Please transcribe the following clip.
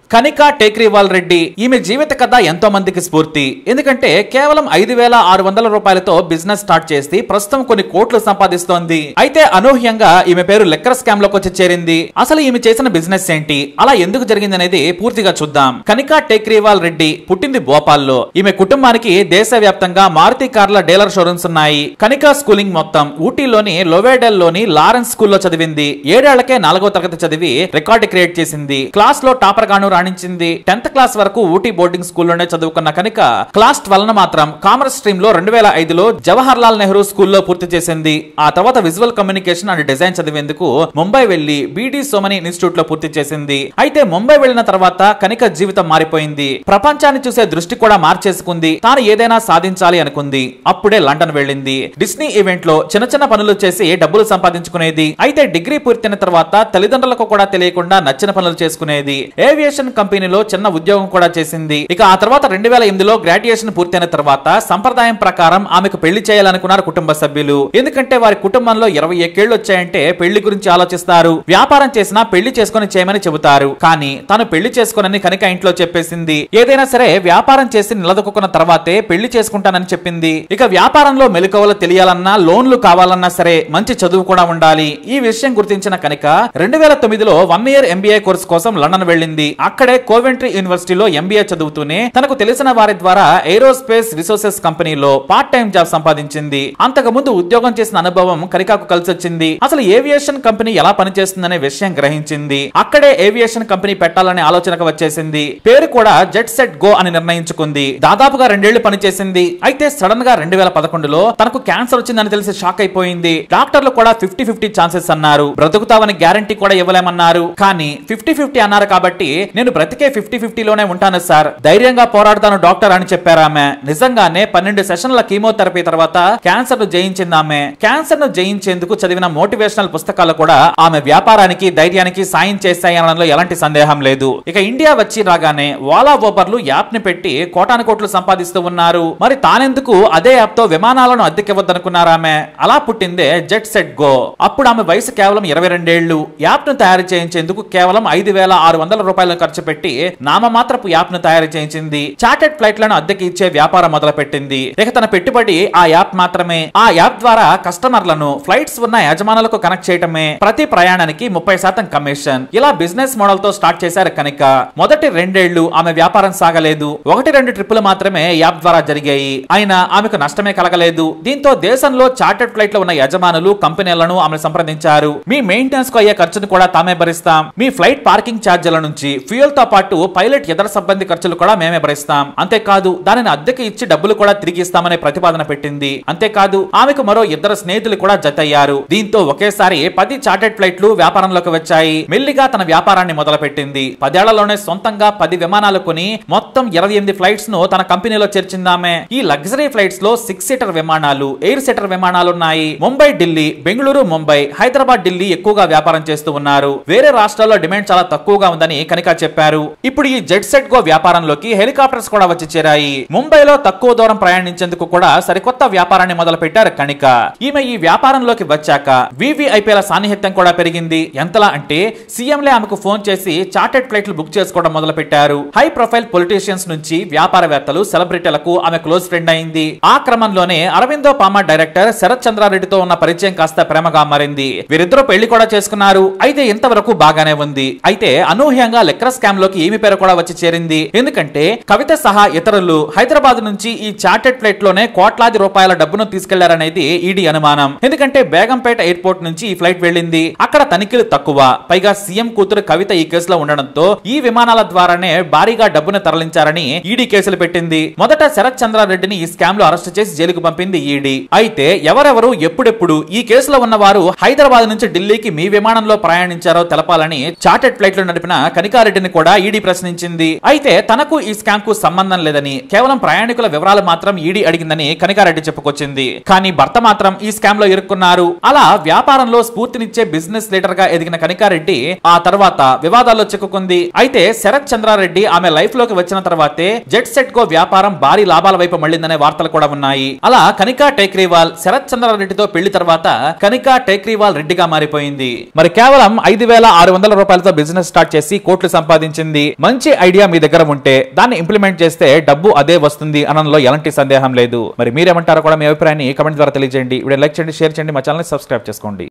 కనిక టేక్రీవాల్ రెడ్డి ఈమె జీవిత కథ ఎంతో మందికి స్ఫూర్తి ఎందుకంటే కేవలం ఐదు వేల ఆరు వందల రూపాయలతో బిజినెస్ స్టార్ట్ చేసి ప్రస్తుతం కొన్ని కోట్లు సంపాదిస్తోంది అయితే అనూహ్యంగా ఈమె పేరు లెక్కర్ స్కామ్ లోకి వచ్చి చేరింది అసలు ఈమె చేసిన బిజినెస్ ఏంటి అలా ఎందుకు జరిగింది అనేది పూర్తిగా చూద్దాం కనిక టేక్రీవాల్ రెడ్డి పుట్టింది భోపాల్లో ఈమె కుటుంబానికి దేశవ్యాప్తంగా మారుతి కార్ల డీలర్ షోరూమ్స్ ఉన్నాయి కనిక స్కూలింగ్ మొత్తం ఊటీలోని లోవేడెల్ లోని లారెన్స్ స్కూల్లో చదివింది ఏడేళ్లకే నాలుగో తరగతి చదివి రికార్డు క్రియేట్ చేసింది క్లాస్ లో టాపర్ గాను రాణించింది టెన్త్ క్లాస్ వరకు ఊటీ బోర్డింగ్ స్కూల్లోనే చదువుకున్న కనుక క్లాస్ ట్వెల్వ్ మాత్రం కామర్స్ స్ట్రీమ్ లో రెండు వేల ఐదులో జవహర్ లాల్ నెహ్రూ స్కూల్లో పూర్తి చేసింది ఆ తర్వాత విజువల్ కమ్యూనికేషన్ అండ్ డిజైన్ చదివేందుకు ముంబై వెళ్లి బీడీ సోమని ఇన్స్టిట్యూట్ లో పూర్తి చేసింది అయితే ముంబై వెళ్లిన తర్వాత కనిక జీవితం మారిపోయింది ప్రపంచాన్ని చూసే దృష్టి కూడా మార్చేసుకుంది తాను ఏదైనా సాధించాలి అనుకుంది అప్పుడే లండన్ వెళ్ళింది డిస్నీ ఈవెంట్ లో చిన్న చిన్న పనులు చేసి డబ్బులు సంపాదించుకునేది అయితే డిగ్రీ పూర్తయిన తర్వాత తల్లిదండ్రులకు కూడా తెలియకుండా నచ్చిన పనులు చేసుకునేది ఏవియేషన్ కంపెనీలో చిన్న ఉద్యోగం కూడా చేసింది ఇక ఆ తర్వాత రెండు వేల ఎనిమిదిలో గ్రాడ్యుయేషన్ పూర్తయిన తర్వాత సంప్రదాయం ప్రకారం ఆమెకు పెళ్లి చేయాలనుకున్నారు కుటుంబ సభ్యులు ఎందుకంటే వారి కుటుంబంలో ఇరవై ఏకేళ్లు వచ్చాయంటే పెళ్లి గురించి ఆలోచిస్తారు వ్యాపారం చేసినా పెళ్లి చేసుకుని చేయమని చెబుతారు కానీ తాను పెళ్లి చేసుకోనని కనుక ఇంట్లో చెప్పేసింది ఏదైనా సరే వ్యాపారం చేసి నిలదొక్కున్న తర్వాతే పెళ్లి చేసుకుంటానని చెప్పింది ఇక వ్యాపారంలో మెలకువలు తెలియాలన్నా లోన్లు కావాలన్నా సరే మంచి చదువు కూడా ఉండాలి ఈ విషయం గుర్తించిన కనుక రెండు వేల తొమ్మిదిలో వన్ ఇయర్ ఎంబీఏ కోర్స్ కోసం లండన్ వెళ్ళింది అక్కడే కోవెంట్రీ యూనివర్సిటీలో ఎంబీఏ చదువుతూనే తనకు తెలిసిన వారి ద్వారా ఏరోస్పేస్ రిసోర్సెస్ కంపెనీలో పార్ట్ టైం జాబ్ సంపాదించింది అంతకు ముందు ఉద్యోగం చేసిన అనుభవం కనికాకు కలిసి వచ్చింది అసలు ఏవియేషన్ కంపెనీ ఎలా పనిచేస్తుందనే విషయం గ్రహించింది అక్కడే ఏవియేషన్ కంపెనీ పెట్టాలనే ఆలోచనకు వచ్చేసింది పేరు కూడా జెట్ సెట్ గో అని నిర్ణయించుకుంది దాదాపుగా రెండేళ్లు పనిచేసింది అయితే సడన్ గా రెండు వేల పదకొండులో తనకు క్యాన్సర్ వచ్చిందని తెలిసి షాక్ అయిపోయింది డాక్టర్లు కూడా ఫిఫ్టీ ఫిఫ్టీ ఛాన్సెస్ అన్నారు బ్రతుకుతావని గ్యారంటీ కూడా ఇవ్వలేమన్నారు కానీ ఫిఫ్టీ ఫిఫ్టీ అన్నారు కాబట్టి నేను బ్రతికే ఫిఫ్టీ ఫిఫ్టీలోనే ఉంటాను సార్ ధైర్యంగా పోరాడతాను డాక్టర్ అని చెప్పారు ఆమె నిజంగానే పన్నెండు సెషన్ల కీమోథెరపీ తర్వాత క్యాన్సర్ ను జయించింది ఆమె క్యాన్సర్ ను జయించేందుకు చదివిన మోటివేషనల్ పుస్తకాలు కూడా ఆమె వ్యాపారానికి ధైర్యానికి సాయం చేస్తాయి అనడంలో ఎలాంటి సందేహం లేదు ఇక ఇండియా వచ్చి రాగానే ఓలా ఓబర్లు యాప్ ని పెట్టి కోటాను కోట్లు సంపాదిస్తూ ఉన్నారు మరి తానెందుకు అదే యాప్ తో విమానాలను అద్దెకివ్వద్దనుకున్నారు ఆమె అలా పుట్టిందే జెట్ సెట్ గో అప్పుడు ఆమె వయసు కేవలం ఇరవై రెండేళ్లు యాప్ ను తయారు చేయించేందుకు కేవలం ఐదు వేల ఆరు వందల రూపాయలను ఖర్చు పెట్టి నామమాత్రపు యాప్ ను తయారు చేయించింది చార్టెడ్ ఫ్లైట్లను అద్దెకి ఇచ్చే వ్యాపారం మొదలు పెట్టింది ఇక తన పెట్టుబడి ఆ యాప్ మాత్రమే ఆ యాప్ ద్వారా కస్టమర్లను ఫ్లైట్స్ ఉన్న యజమానులకు కనెక్ట్ చేయటమే ప్రతి ప్రయాణానికి ముప్పై శాతం కమిషన్ ఇలా బిజినెస్ మోడల్ తో స్టార్ట్ చేశారు కనుక మొదటి రెండేళ్లు ఆమె వ్యాపారం సాగలేదు ఒకటి రెండు ట్రిప్పులు మాత్రమే యాప్ ద్వారా జరిగాయి అయినా ఆమెకు నష్టమే కలగలేదు దీంతో దేశంలో చార్టెడ్ ఫ్లైట్ లో ఉన్న యజమానులు కంపెనీలను ఆమె సంప్రదించారు మీ మెయింటెనెన్స్ కు అయ్యే ఖర్చును కూడా తామే భరిస్తాం మీ ఫ్లైట్ పార్కింగ్ ఛార్జీల నుంచి ఫ్యూయల్ తో పాటు పైలట్ ఇతర సిబ్బంది ఖర్చులు కూడా మేమే భరిస్తాం అంతేకాదు దానిని అద్దెకి ఇచ్చి డబ్బులు కూడా తిరిగి ఇస్తామనే ప్రతిపాదన పెట్టింది అంతేకాదు ఆమెకు మరో ఇద్దరు స్నేహితులు కూడా జతయ్యారు దీంతో ఒకేసారి పది చార్టెడ్ ఫ్లైట్లు వ్యాపారంలోకి వచ్చాయి మెల్లిగా తన వ్యాపారాన్ని మొదలుపెట్టింది పదేళ్లలోనే సొంతంగా పది విమానాలు కొని మొత్తం ఇరవై ఎనిమిది ఫ్లైట్స్ ను తన కంపెనీలో చేర్చిందామె ఈ లగ్జరీ ఫ్లైట్స్ లో సిక్స్ సీటర్ విమానాలు ఎయిర్ సీటర్ విమానాలు ఉన్నాయి ముంబై ఢిల్లీ బెంగళూరు ముంబై హైదరాబాద్ ఢిల్లీ ఎక్కువగా వ్యాపారం చేస్తూ ఉన్నారు వేరే రాష్ట్రాల్లో డిమాండ్ చాలా తక్కువగా ఉందని కనిక చెప్పారు ఇప్పుడు ఈ జెట్ సెట్ గో వ్యాపారంలోకి హెలికాప్టర్స్ కూడా వచ్చి చేరాయి ముంబైలో తక్కువ దూరం ప్రయాణించేందుకు కూడా సరికొత్త వ్యాపారాన్ని మొదలు పెట్టారు కనిక ఈమె ఈ వ్యాపారంలోకి వచ్చాక వివిఐపీల సాన్నిహిత్యం కూడా పెరిగింది ఎంతలా అంటే సీఎంలే ఆమెకు ఫోన్ చేసి చార్టెడ్ ఫ్లైట్లు బుక్ చేసుకోవడం మొదలు పెట్టారు హై ప్రొఫైల్ పొలిటీషియన్స్ నుంచి వ్యాపారవేత్తలు సెలబ్రిటీలకు ఆమె క్లోజ్ ఫ్రెండ్ అయింది ఆ క్రమంలోనే అరవిందో పామా డైరెక్టర్ శరత్ చంద్రారెడ్డితో ఉన్న పరిచయం కాస్త ప్రేమగా మారింది వీరిద్దరూ పెళ్లి కూడా చేసుకున్నారు అయితే ఇంతవరకు బాగానే ఉంది అయితే అనూహ్యంగా లెక్కర స్కామ్ లోకి ఈమె పేరు కూడా వచ్చి చేరింది ఎందుకంటే కవిత సహా ఇతరులు హైదరాబాద్ నుంచి ఈ చార్టెడ్ ఫ్లైట్ లోనే కోట్లాది రూపాయల డబ్బును తీసుకెళ్లారనేది ఈడీ అనుమానం ఎందుకంటే బేగంపేట ఎయిర్పోర్ట్ నుంచి ఈ ఫ్లైట్ వెళ్ళింది అక్కడ తనిఖీలు తక్కువ పైగా సీఎం కూతురు కవిత ఈ కేసులో ఉండడంతో ఈ విమానాల ద్వారానే భారీగా డబ్బును తరలించారని ఈడీ కేసులు పెట్టింది మొదట శరత్ చంద్రారెడ్డిని ఈ స్కామ్ లో అరెస్ట్ చేసి జైలుకు పంపింది ఈడీ అయితే ఎవరెవరు ఎప్పుడెప్పుడు ఈ కేసులో ఉన్న వారు హైదరాబాద్ నుంచి ఢిల్లీకి మీ విమానంలో ప్రయాణించారో తెలపాలని చార్టెడ్ ఫ్లైట్ లో నడిపిన కనికారెడ్డిని కూడా ఈడీ ప్రశ్నించింది అయితే తనకు ఈ స్కామ్ కు సంబంధం లేదని కేవలం ప్రయాణికుల వివరాలు మాత్రం ఈడీ అడిగిందని కనికారెడ్డి చెప్పుకొచ్చింది కానీ భర్త మాత్రం ఈ స్కామ్ లో ఇరుక్కున్నారు అలా వ్యాపారంలో స్ఫూర్తినిచ్చే బిజినెస్ లీడర్ గా ఎదిగిన కనికారెడ్డి ఆ తర్వాత వివాదాల్లో చిక్కుకుంది అయితే శరత్ చంద్రారెడ్డి ఆమె లైఫ్ లోకి వచ్చిన తర్వాతే జెట్ సెట్ గో వ్యాపారం భారీ లాభాల వైపు మళ్ళిందనే వార్తలు కూడా ఉన్నాయి అలా కనికా టేక్రీవాల్ శరత్ చంద్రారెడ్డితో పెళ్లి తర్వాత కనికా టేక్రీవాల్ రెడ్డిగా మారిపోయింది మరి కేవలం ఐదు వేల ఆరు వందల రూపాయలతో బిజినెస్ స్టార్ట్ చేసి కోట్లు సంపాదించారు సంపాదించింది మంచి ఐడియా మీ దగ్గర ఉంటే దాన్ని ఇంప్లిమెంట్ చేస్తే డబ్బు అదే వస్తుంది అనడంలో ఎలాంటి సందేహం లేదు మరి మీరేమంటారో కూడా మీ అభిప్రాయాన్ని కమెంట్ ద్వారా తెలియజేయండి వీడియో లైక్ చేయండి షేర్ చేయండి మా ఛానల్ సబ్స్క్రైబ్ చేసుకోండి